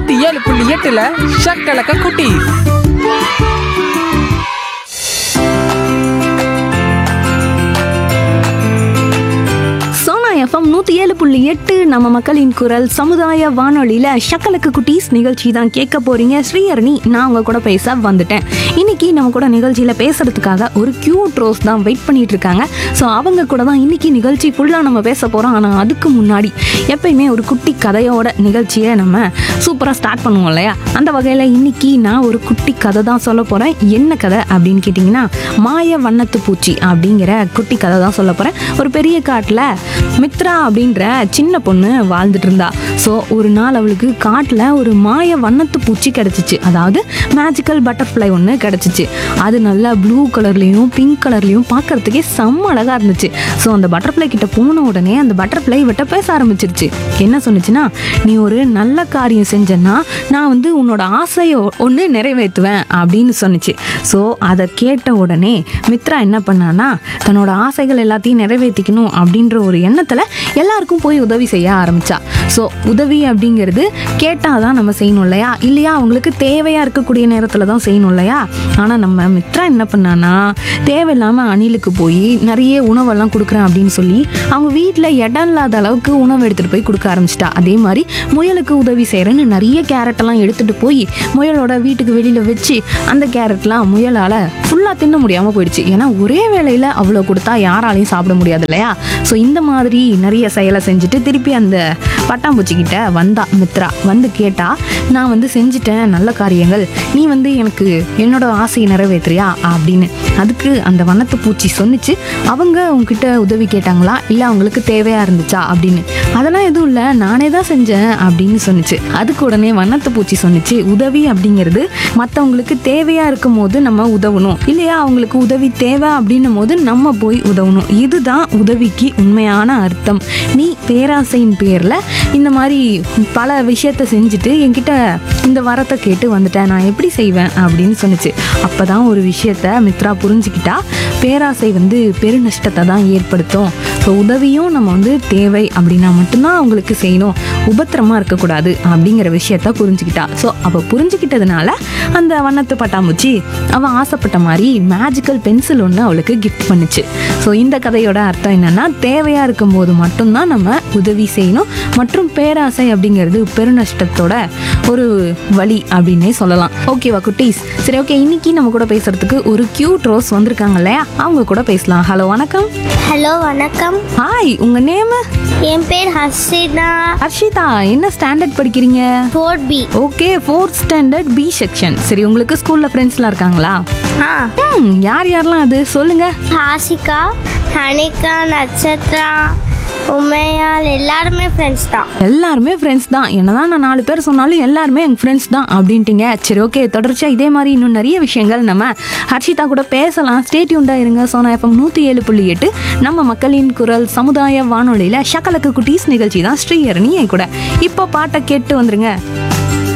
நூத்தி ஏழு புள்ளி எட்டுல ஷக்கலக்க குட்டி சோனா எஃப்எம் நூற்றி ஏழு புள்ளி எட்டு நம்ம மக்களின் குரல் சமுதாய வானொலியில் ஷக்கலுக்கு குட்டீஸ் நிகழ்ச்சி தான் கேட்க போறீங்க ஸ்ரீஹரணி நான் உங்க கூட பேச வந்துட்டேன் இன்னைக்கு நம்ம கூட நிகழ்ச்சியில் பேசுறதுக்காக ஒரு கியூட் ரோஸ் தான் வெயிட் பண்ணிட்டு இருக்காங்க ஸோ அவங்க கூட தான் இன்னைக்கு நிகழ்ச்சி ஃபுல்லாக நம்ம பேச போகிறோம் ஆனால் அதுக்கு முன்னாடி எப்பயுமே ஒரு குட்டி கதையோட நிகழ்ச்சியை நம்ம சூப்பராக ஸ்டார்ட் பண்ணுவோம் இல்லையா அந்த வகையில் இன்னைக்கு நான் ஒரு குட்டி கதை தான் சொல்ல போகிறேன் என்ன கதை அப்படின்னு கேட்டிங்கன்னா மாய வண்ணத்து பூச்சி அப்படிங்கிற குட்டி கதை தான் சொல்ல போகிறேன் ஒரு பெரிய காட்டில் மித்ரா அப்படின்ற சின்ன பொண்ணு வாழ்ந்துட்டு இருந்தா ஸோ ஒரு நாள் அவளுக்கு காட்டில் ஒரு மாய வண்ணத்து பூச்சி கிடச்சிச்சு அதாவது மேஜிக்கல் பட்டர்ஃப்ளை ஒன்று கிடச்சிச்சு அது நல்லா ப்ளூ கலர்லேயும் பிங்க் கலர்லேயும் பார்க்கறதுக்கே செம்ம அழகாக இருந்துச்சு ஸோ அந்த பட்டர்ஃப்ளை கிட்ட போன உடனே அந்த பட்டர்ஃப்ளை விட்ட பேச ஆரம்பிச்சிருச்சு என்ன சொன்னுச்சுன்னா நீ ஒரு நல்ல காரியம் செஞ்சேன்னா நான் வந்து உன்னோட ஆசையை ஒன்று நிறைவேற்றுவேன் அப்படின்னு சொன்னுச்சு ஸோ அதை கேட்ட உடனே மித்ரா என்ன பண்ணானா தன்னோட ஆசைகள் எல்லாத்தையும் நிறைவேற்றிக்கணும் அப்படின்ற ஒரு எண்ணத்தில் எல்லாருக்கும் போய் உதவி செய்ய ஆரம்பிச்சா ஸோ உதவி அப்படிங்கிறது கேட்டால் தான் நம்ம செய்யணும் இல்லையா இல்லையா அவங்களுக்கு தேவையாக இருக்கக்கூடிய நேரத்தில் தான் செய்யணும் இல்லையா ஆனால் நம்ம மித்ரா என்ன பண்ணானா தேவையில்லாமல் அணிலுக்கு போய் நிறைய உணவெல்லாம் கொடுக்குறேன் அப்படின்னு சொல்லி அவங்க வீட்டில் இடம் இல்லாத அளவுக்கு உணவு எடுத்துகிட்டு போய் கொடுக்க ஆரம்பிச்சிட்டா அதே மாதிரி முயலுக்கு உதவி செய்கிறேன்னு நிறைய கேரட்டெல்லாம் எடுத்துகிட்டு போய் முயலோட வீட்டுக்கு வெளியில் வச்சு அந்த கேரட்லாம் முயலால் ஃபுல்லாக தின்ன முடியாமல் போயிடுச்சு ஏன்னா ஒரே வேளையில் அவ்வளோ கொடுத்தா யாராலையும் சாப்பிட முடியாது இல்லையா ஸோ இந்த மாதிரி நிறைய செயலை செஞ்சுட்டு திருப்பி அந்த பட்டாம்பூச்சி கிட்ட வந்தா மித்ரா வந்து கேட்டா நான் வந்து செஞ்சுட்டேன் நல்ல காரியங்கள் நீ வந்து எனக்கு என்னோட ஆசையை நிறைவேற்றுறியா அப்படின்னு அதுக்கு அந்த வண்ணத்து பூச்சி சொன்னுச்சு அவங்க உங்ககிட்ட உதவி கேட்டாங்களா இல்லை அவங்களுக்கு தேவையா இருந்துச்சா அப்படின்னு அதெல்லாம் எதுவும் இல்லை நானே தான் செஞ்சேன் அப்படின்னு சொன்னுச்சு அதுக்கு உடனே வண்ணத்து பூச்சி சொன்னுச்சு உதவி அப்படிங்கிறது மற்றவங்களுக்கு தேவையா இருக்கும் போது நம்ம உதவணும் இல்லையா அவங்களுக்கு உதவி தேவை அப்படின்னும் போது நம்ம போய் உதவணும் இதுதான் உதவிக்கு உண்மையான அர்த்தம் நீ பேராசையின் பேரில் இந்த மாதிரி பல விஷயத்த செஞ்சுட்டு என்கிட்ட இந்த வரத்தை கேட்டு வந்துட்டேன் நான் எப்படி செய்வேன் அப்படின்னு சொன்னுச்சு அப்போ தான் ஒரு விஷயத்த மித்ரா புரிஞ்சுக்கிட்டா பேராசை வந்து பெருநஷ்டத்தை தான் ஏற்படுத்தும் ஸோ உதவியும் நம்ம வந்து தேவை அப்படின்னா மட்டும்தான் அவங்களுக்கு செய்யணும் உபத்திரமா இருக்கக்கூடாது அப்படிங்கிற விஷயத்த புரிஞ்சுக்கிட்டா ஸோ அவள் புரிஞ்சுக்கிட்டதுனால அந்த வண்ணத்து பட்டாம்பூச்சி அவள் ஆசைப்பட்ட மாதிரி மேஜிக்கல் பென்சில் ஒன்று அவளுக்கு கிஃப்ட் பண்ணுச்சு ஸோ இந்த கதையோட அர்த்தம் என்னன்னா தேவையாக இருக்கும்போது மட்டும்தான் நம்ம உதவி செய்யணும் மற்றும் பேராசை அப்படிங்கிறது பெருநஷ்டத்தோட ஒரு வழி அப்படின்னே சொல்லலாம் ஓகேவா குட்டீஸ் சரி ஓகே இன்னைக்கு நம்ம கூட பேசுறதுக்கு ஒரு கியூட் ரோஸ் வந்திருக்காங்க இல்லையா அவங்க கூட பேசலாம் ஹலோ வணக்கம் ஹலோ வணக்கம் ஹாய் உங்க நேம் என் பேர் ஹர்ஷிதா ஹர்ஷிதா என்ன ஸ்டாண்டர்ட் படிக்கிறீங்க four B okay fourth standard B section சரி உங்களுக்கு ஸ்கூல்ல ஃப்ரெண்ட்ஸ்லாம் இருக்காங்களா ஆ ம் யார் யாரெல்லாம் அது சொல்லுங்க ஹாசிகா ஹனிகா நட்சத்ரா உமையால் எல்லாருமே ஃப்ரெண்ட்ஸ் தான் எல்லாருமே ஃப்ரெண்ட்ஸ் தான் என்னதான் நான் நாலு பேர் சொன்னாலும் எல்லாருமே எங்கள் ஃப்ரெண்ட்ஸ் தான் அப்படின்ட்டீங்க சரி ஓகே தொடர்ச்சியாக இதே மாதிரி இன்னும் நிறைய விஷயங்கள் நம்ம ஹர்ஷிதா கூட பேசலாம் ஸ்டேட்யூண்டாக இருங்க சோனா எஃப்எம் நூற்றி ஏழு புள்ளி எட்டு நம்ம மக்களின் குரல் சமுதாய வானொலியில் ஷக்கலக்கு குட்டீஸ் நிகழ்ச்சி தான் ஸ்ரீஹரணி என் கூட இப்போ பாட்டை கேட்டு வந்துருங்க